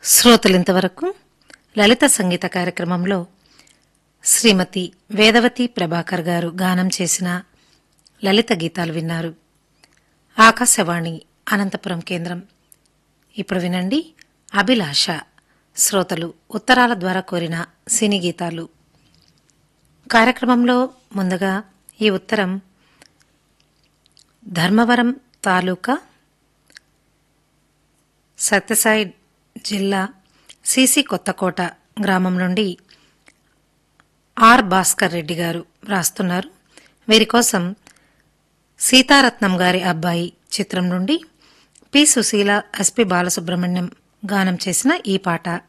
శ్రోతలింతవరకు లలిత సంగీత కార్యక్రమంలో శ్రీమతి వేదవతి ప్రభాకర్ గారు గానం చేసిన లలిత గీతాలు విన్నారు ఆకాశవాణి అనంతపురం కేంద్రం ఇప్పుడు వినండి అభిలాష శ్రోతలు ఉత్తరాల ద్వారా కోరిన సినీ గీతాలు కార్యక్రమంలో ముందుగా ఈ ఉత్తరం ధర్మవరం తాలూకా సత్యసాయి జిల్లా సిసి కొత్తకోట గ్రామం నుండి ఆర్ భాస్కర్ రెడ్డి గారు రాస్తున్నారు వీరి కోసం సీతారత్నం గారి అబ్బాయి చిత్రం నుండి పి సుశీల ఎస్పి బాలసుబ్రహ్మణ్యం గానం చేసిన ఈ పాట